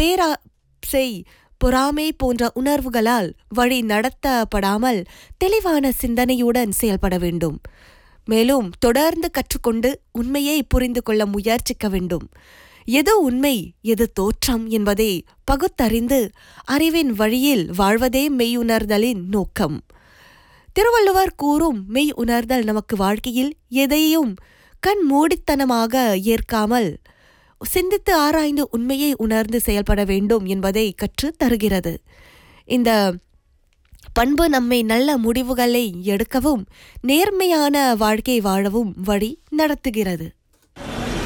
பேராசை பொறாமை போன்ற உணர்வுகளால் வழி நடத்தப்படாமல் தெளிவான சிந்தனையுடன் செயல்பட வேண்டும் மேலும் தொடர்ந்து கற்றுக்கொண்டு உண்மையை புரிந்து கொள்ள முயற்சிக்க வேண்டும் எது உண்மை எது தோற்றம் என்பதை பகுத்தறிந்து அறிவின் வழியில் வாழ்வதே மெய்யுணர்தலின் நோக்கம் திருவள்ளுவர் கூறும் மெய் உணர்தல் நமக்கு வாழ்க்கையில் எதையும் கண் மூடித்தனமாக ஏற்காமல் சிந்தித்து ஆராய்ந்து உண்மையை உணர்ந்து செயல்பட வேண்டும் என்பதை கற்றுத் தருகிறது இந்த பண்பு நம்மை நல்ல முடிவுகளை எடுக்கவும் நேர்மையான வாழ்க்கை வாழவும் வழி நடத்துகிறது